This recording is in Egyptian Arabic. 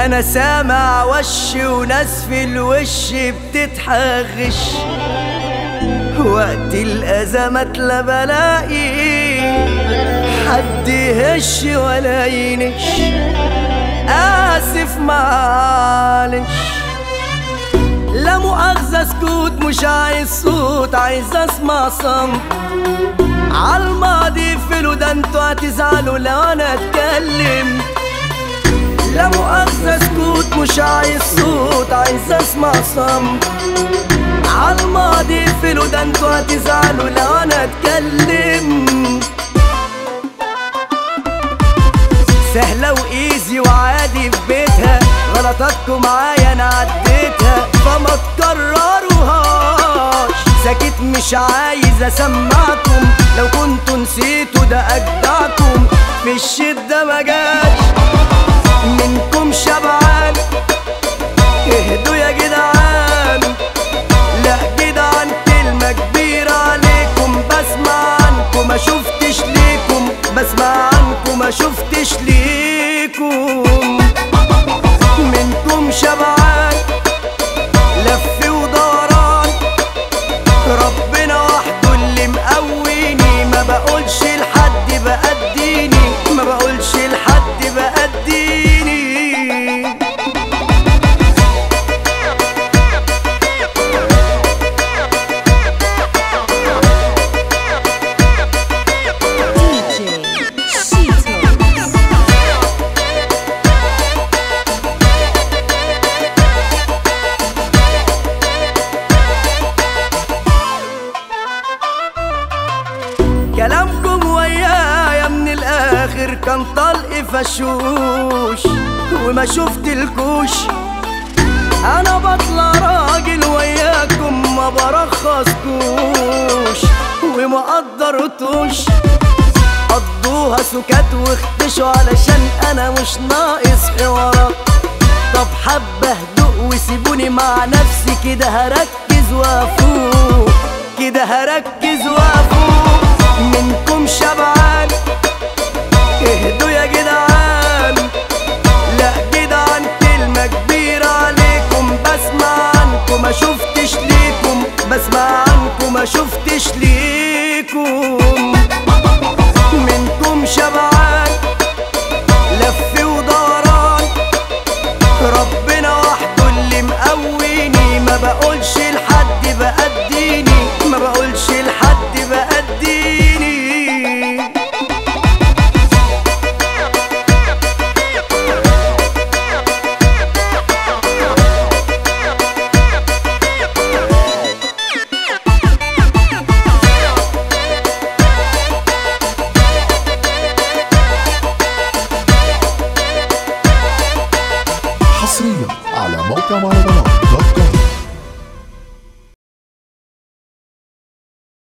انا سامع وش وناس في الوش بتتحغش وقت الازمات لا بلاقي حد يهش ولا ينش اسف معلش لا مؤاخذة سكوت مش عايز صوت عايز اسمع صمت عالماضي فلو ده انتوا هتزعلوا لو انا اتكلم لا مؤاخذة سكوت مش عايز صوت عايز اسمع صمت عالماضي فلو ده انتوا هتزعلوا لو انا اتكلم سهلة وايزي وعادي في بيتها غلطاتكم معايا انا عديتها فما تكرروهاش ساكت مش عايز اسمعكم لو كنتوا نسيتوا ده اجدعكم في الشدة ما جاش منكم شبعان اهدوا يا جدعان لا جدعان كلمة كبيرة عليكم بسمع عنكم ما شفتش ليكم بسمع عنكم ما شفتش ليكم منكم شبعان لف ودوران ربنا وحده اللي مقويني ما بقولش لحد بأديني ما بقولش لحد بأديني DJ Sheetos. كلامكم ويايا من الاخر كان طلق فشوش وما شفت الكوش انا بطلع راجل وياكم ما برخصكوش وما قدرتوش قضوها سكات واختشوا علشان انا مش ناقص حوارات طب حبة هدوء وسيبوني مع نفسي كده هركز وافوق كده هركز وافوق منكم شبعان اهدوا يا جدعان لا جدعان كلمة كبيرة عليكم بسمع عنكم ما شفتش ليكم بسمع عنكم ما شفتش ليكم منكم شبعان لف ودوران ربنا وحده اللي مقويني ما بقولش لحد بأديني ما بقولش لحد بأديني حصريا على موقع مهرجانات